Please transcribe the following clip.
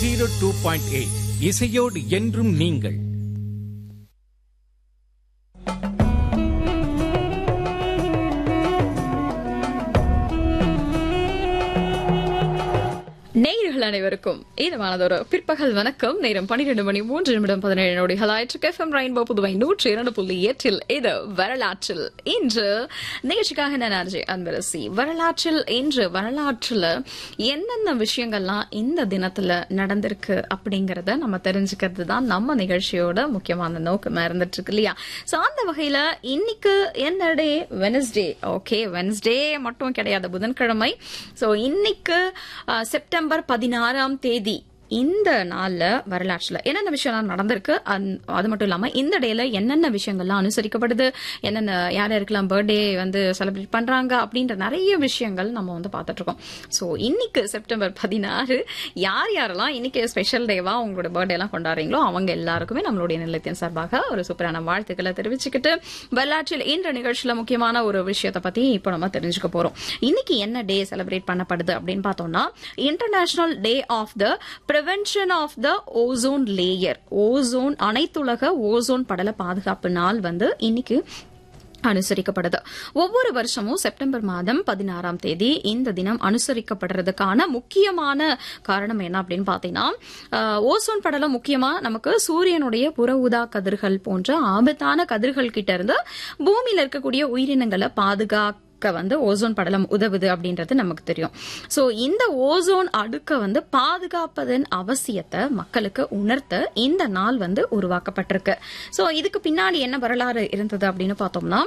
zero two point eight இசையோடு என்றும் நீங்கள் நேயர்கள் அனைவருக்கும் ஈரமானதொரு பிற்பகல் வணக்கம் நேரம் பன்னிரண்டு மணி மூன்று நிமிடம் பதினேழு நொடிகள் ஆயிற்று எஃப்எம் ரெயின்போ புதுவை நூற்றி இரண்டு புள்ளி எட்டில் இது வரலாற்றில் இன்று நிகழ்ச்சிக்காக நான் அஜய் அன்பரசி வரலாற்றில் இன்று வரலாற்றுல என்னென்ன விஷயங்கள்லாம் இந்த தினத்துல நடந்திருக்கு அப்படிங்கறத நம்ம தெரிஞ்சுக்கிறது தான் நம்ம நிகழ்ச்சியோட முக்கியமான நோக்கமா இருந்துட்டு இருக்கு இல்லையா சோ அந்த வகையில இன்னைக்கு என்ன டே வெனஸ்டே ஓகே வெனஸ்டே மட்டும் கிடையாது புதன்கிழமை சோ இன்னைக்கு அஹ், செப்டம்பர் பதினாறாம் தேதி இந்த நாள்ல வரலாற்றுல என்னென்ன விஷயம்லாம் நடந்திருக்கு அந்த- அது மட்டும் இல்லாம இந்த டேல என்னென்ன விஷயங்கள்லாம் அனுசரிக்கப்படுது என்னென்ன யார் யாருக்கெல்லாம் பர்த்டே வந்து செலிப்ரேட் பண்றாங்க அப்படின்ற நிறைய விஷயங்கள் நம்ம வந்து பார்த்துட்டு இருக்கோம் ஸோ இன்னைக்கு செப்டம்பர் பதினாறு யார் யாரெல்லாம் இன்னைக்கு ஸ்பெஷல் டேவா உங்களோட பர்த்டே எல்லாம் கொண்டாடுறீங்களோ அவங்க எல்லாருக்குமே நம்மளுடைய நிலையத்தின் சார்பாக ஒரு சூப்பரான வாழ்த்துக்களை தெரிவிச்சுக்கிட்டு வரலாற்றில் இன்ற நிகழ்ச்சியில முக்கியமான ஒரு விஷயத்தை பத்தி இப்போ நம்ம தெரிஞ்சுக்க போறோம் இன்னைக்கு என்ன டே செலிப்ரேட் பண்ணப்படுது அப்படின்னு பார்த்தோம்னா international day of the prevention of the ozone layer ozone அனைத்துலக ஓசோன் படல பாதுகாப்பு நாள் வந்து இன்னைக்கு அனுசரிக்கப்படுது ஒவ்வொரு வருஷமும் செப்டம்பர் மாதம் பதினாறாம் தேதி இந்த தினம் அனுசரிக்கப்படுறதுக்கான முக்கியமான காரணம் என்ன அப்படின்னு பாத்தீங்கன்னா ஆஹ், ஓசோன் படலம் முக்கியமா நமக்கு சூரியனுடைய புற ஊதா கதிர்கள் போன்ற ஆபத்தான கதிர்கள் கிட்ட இருந்து பூமியில இருக்கக்கூடிய உயிரினங்களை பாதுகாக்க வந்து ஓசோன் படலம் உதவுது அப்படின்றது நமக்கு தெரியும் சோ இந்த ஓசோன் அடுக்க வந்து பாதுகாப்பதன் அவசியத்தை மக்களுக்கு உணர்த்த இந்த நாள் வந்து உருவாக்கப்பட்டிருக்கு சோ இதுக்கு பின்னாடி என்ன வரலாறு இருந்தது அப்படின்னு பார்த்தோம்னா